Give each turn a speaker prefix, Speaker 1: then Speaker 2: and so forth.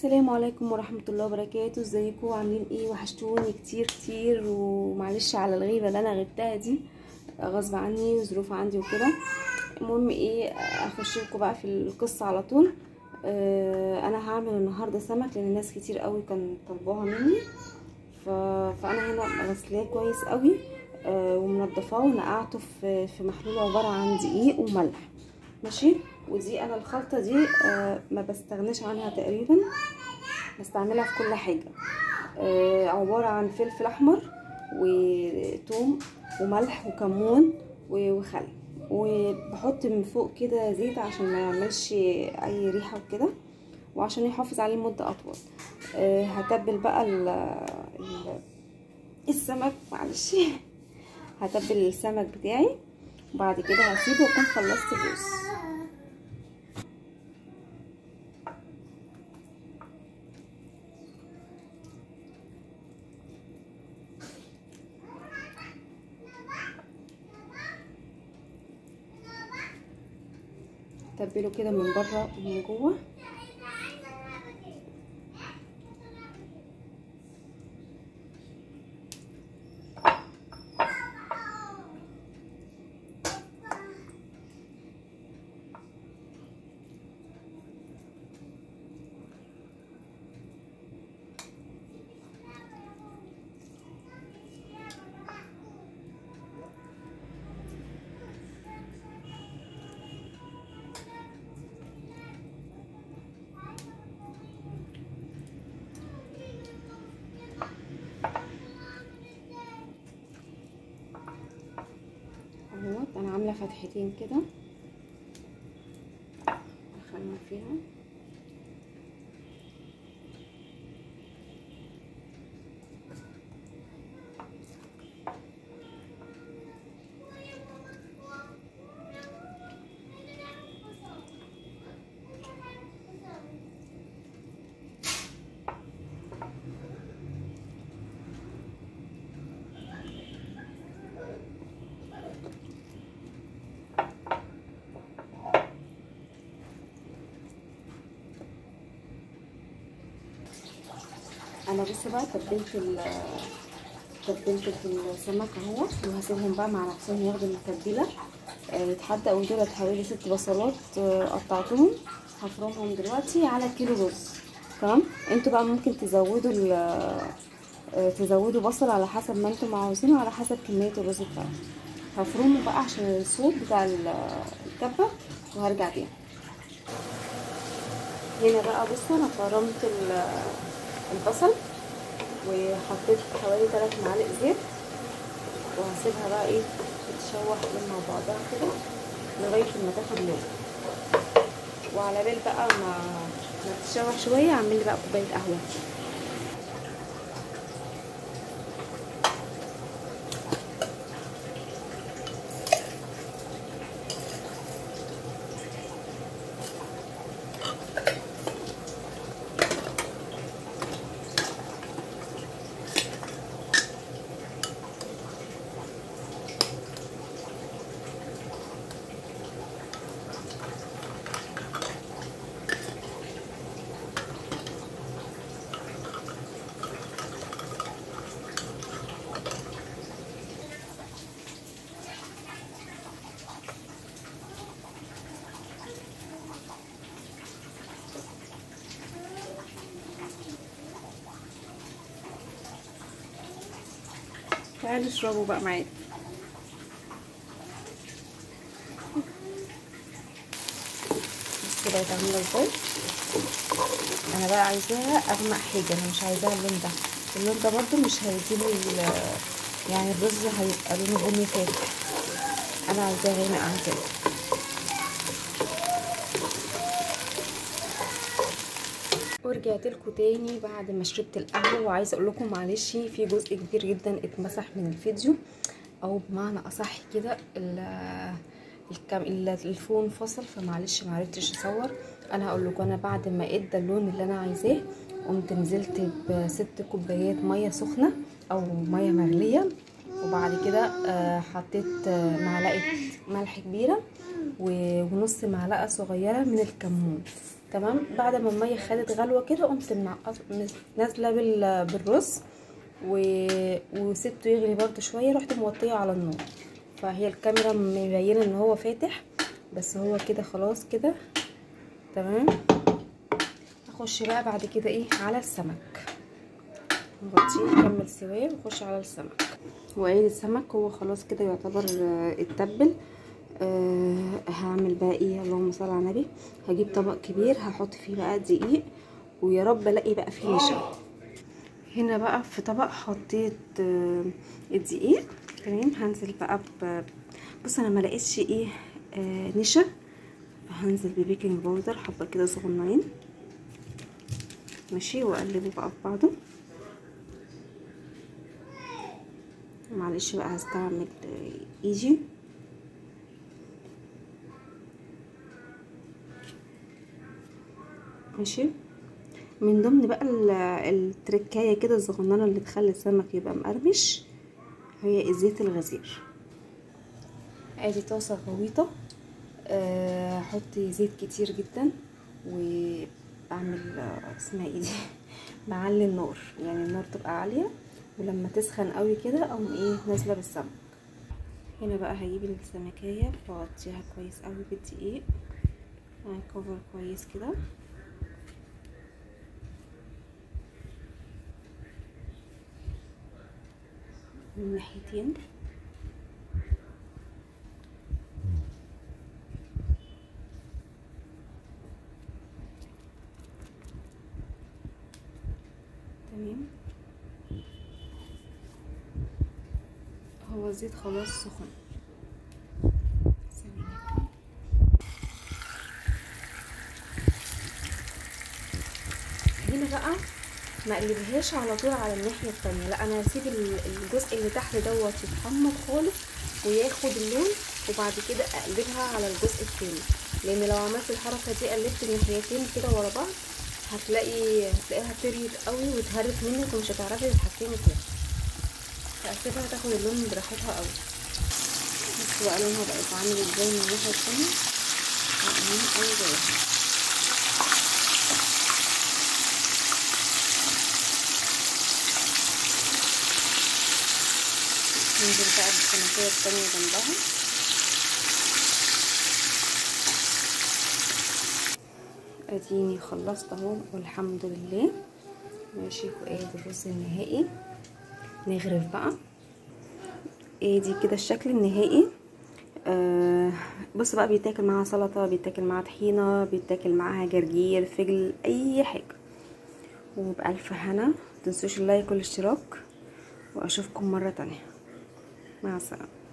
Speaker 1: السلام عليكم ورحمة الله وبركاته ازيكم عاملين ايه وحشتوني كتير كتير ومعلش على الغيبة اللي انا غبتها دي غصب عني وظروف عندي وكده المهم ايه اخش لكم بقى في القصة على طول آه انا هعمل النهاردة سمك لان ناس كتير قوي كان طلبوها مني ف... فانا هنا غسلاه كويس قوي آه ومنضفاه ونقعته في في محلول عبارة عن دقيق وملح ماشي ودي انا الخلطه دي آه ما بستغناش عنها تقريبا بستعملها في كل حاجه آه عباره عن فلفل احمر وثوم وملح وكمون وخل وبحط من فوق كده زيت عشان ما يعملش اي ريحه وكده وعشان يحافظ عليه مده اطول آه هتبل بقى ال ال السمك معلش هتبل السمك بتاعي وبعد كده هسيبه واكون خلصت الرز تبله كده من بره ومن جوه اهوت انا عامله فتحتين كده اخمر فيها انا بص بقى تبلت ال تبلت السمك اهو وهسيبهم بقى مع نفسهم ياخدوا التتبيله يتحدقوا دولت حوالي ست بصلات قطعتهم هفرمهم دلوقتي على كيلو رز تمام انتوا بقى ممكن تزودوا تزودوا بصل على حسب ما انتوا عاوزين وعلى حسب كميه الرز بتاعكم هفرمه بقى عشان الصوت بتاع الكبه وهرجع تاني هنا بقى بصوا انا فرمت البصل وحطيت حوالي 3 معالق زيت وهسيبها بقى ايه تتشوح مع بعضها كده لغايه ما تاخد لون وعلى بال بقى ما ما تتشوح شويه اعمل لي بقى كوبايه قهوه تعالوا اشربوا بقى معايا بس كده تعملوا ازاي انا بقى عايزاها اغمق حاجه انا مش عايزاها اللون ده اللون ده برده مش هيديلي يعني الرز هيبقى لونه بني فاتح انا عايزاه غامق عن كده ورجعت لكم تاني بعد ما شربت القهوه وعايزه اقول لكم معلش في جزء كبير جدا اتمسح من الفيديو او بمعنى اصح كده الفون فصل فمعلش معرفتش اصور انا هقول لكم انا بعد ما ادى اللون اللي انا عايزاه قمت نزلت بست كوبايات ميه سخنه او ميه مغليه وبعد كده حطيت معلقه ملح كبيره ونص معلقه صغيره من الكمون تمام بعد ما الميه خدت غلوه كده قمت منقص نازله بال... بالرز و... وسبته يغلي برده شويه رحت موطيه على النار فهي الكاميرا مبينه ان هو فاتح بس هو كده خلاص كده تمام اخش بقى بعد كده ايه على السمك نغطيه يكمل سواه ونخش على السمك وعيد السمك هو خلاص كده يعتبر اتبل أه هعمل بقى ايه اللهم صل على النبي هجيب طبق كبير هحط فيه بقى دقيق ويا رب الاقي بقى فيه نشا هنا بقى في طبق حطيت آه الدقيق تمام هنزل بقى ب بص انا ما لقيتش ايه آه نشا فهنزل ببيكنج باودر حبه كده صغننين ماشي واقلبه بقى في بعضه معلش بقى هستعمل ايجي ماشي من ضمن بقى التركايه كده الصغننه اللي تخلي السمك يبقى مقرمش هي زيت الغزير ادي طاسه غويطه احط أه زيت كتير جدا وبعمل اسمها ايه دي بعلي النار يعني النار تبقى عاليه ولما تسخن قوي كده اقوم ايه نازله بالسمك هنا بقى هجيب السمكيه واغطيها كويس قوي بالدقيق كفر كويس كده من ناحيتين تمام هو الزيت خلاص سخن هنا بقى ما اقلبهاش على طول على الناحيه التانية لا انا هسيب الجزء اللي تحت دوت يتحمر خالص وياخد اللون وبعد كده اقلبها على الجزء التاني لان لو عملت الحركه دي قلبت الناحيتين كده ورا بعض هتلاقي هتلاقيها طريت قوي واتهرت منك ومش هتعرفي تتحكمي فيها فاسيبها تاخد اللون براحتها قوي بصوا بقى لونها بقت عامل ازاي من الناحيه التانية عاملين قوي زيها ننزل بقى بالسمكية التانية جنبها اديني خلصت اهو والحمد لله ماشي وادي الرز النهائي نغرف بقى ادي كده الشكل النهائي آه بص بقى بيتاكل معاها سلطه بيتاكل معاها طحينه بيتاكل معاها جرجير فجل اي حاجه وبألف هنا متنسوش اللايك والاشتراك واشوفكم مره تانية مع السلامه